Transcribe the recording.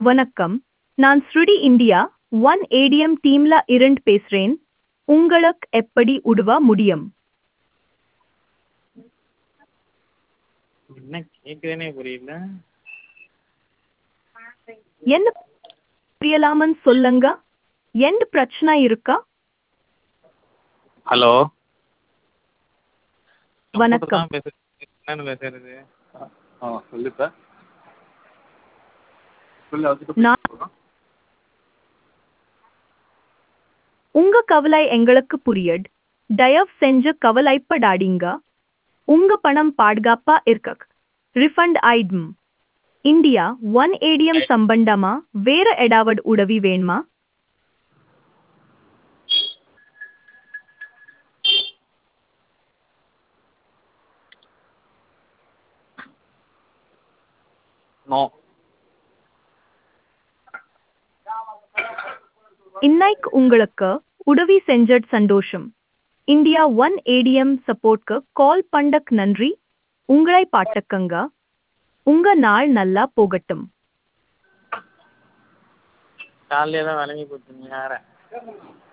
வணக்கம் நான் ஸ்ருடி இந்தியா ஒன் ஏடிஎம் டீம்ல இருந்து பேசுறேன் உங்களுக்கு எப்படி உதவ முடியும் என்ன கேட்குதுன்னே புரியல என்ன புரியலாமன்னு சொல்லுங்க எந்த பிரச்சனை இருக்கா ஹலோ வணக்கம். தான் பேசுறது என்னன்னு பேசுறது ஆ சொல்லுப்பா சொல்லு அதுக்கு நான் உங்க கவலை எங்களுக்கு புரியுது தயவு செஞ்சு கவலைப்படாதீங்க உங்க பணம் பாதுகாப்பா இருக்க ரிஃபண்ட் ஆயிடும் இந்தியா ஒன் ஏடிஎம் சம்பந்தமா வேற ஏதாவது உதவி வேணுமா நோ இன்னைக்கு உங்களுக்கு உதவி செஞ்சது சந்தோஷம் இந்தியா ஒன் ஏடிஎம் சப்போர்ட்க்கு கால் பண்ணக் நன்றி உங்களை பாட்டுக்கங்க உங்க நாள் நல்லா போகட்டும் காலையிலே தான் விளங்கி கொடுத்தீங்க வேற